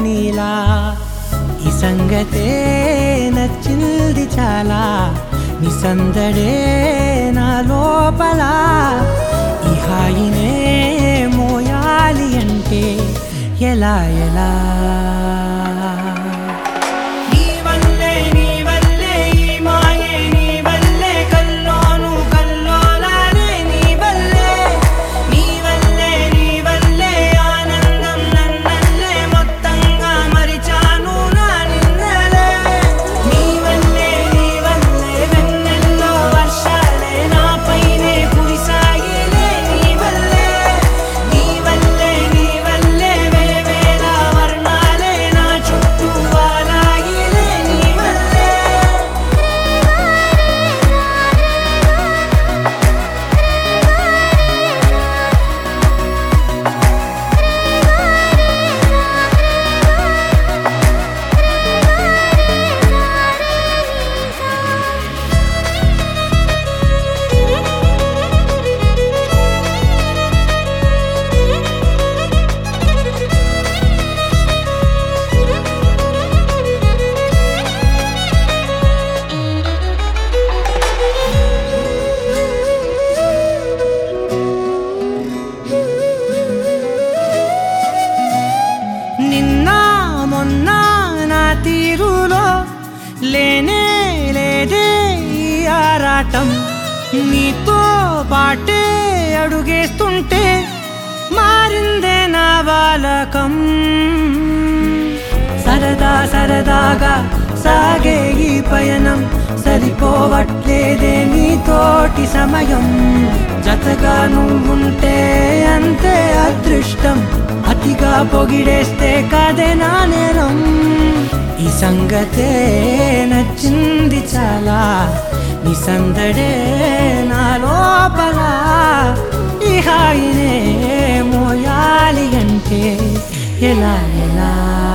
నీలా ఈ సంగతే నచ్చింది చాలా నీ సందడే నా లోపల ఈ హాయినే మోయాలి అంటే ఎలా ఎలా నీ వల్లే నీ వల్లే ఈ మాయే నీ వల్లే కల్లోను కల్లోలానే నీ వల్లే నీ వల్లే నీ వల్లే ఆనందం నన్నల్లే మొత్తంగా మరిచాను నా నిన్నలే నీ వల్లే నీ వల్లే వెన్నెల్లో వర్షాలే నాపైనే కురిసాయిలే నీ వల్లే నీ వల్లే నీ వల్లే వేవేల వర్ణాలే నా చుట్టూ వాలాయిలే నీ వల్లే నిన్న మొన్న నా తీరులో లేనే లేదే ఈ ఆరాటం నీతో పాటే అడుగేస్తుంటే మారిందే నా బాలకం సరదా సరదాగా సాగే ఈ పయనం సరిపోవట్లేదే నీతోటి సమయం జతగా నువ్వుంటే అంతే అదృష్టం అతిగా పొగిడేస్తే కదే నా నేరం ఈ సంగతే నచ్చింది చాలా నీ సందడే నా లోపల ఈ హాయినే మోయాలి అంటే ఎలా ఎలా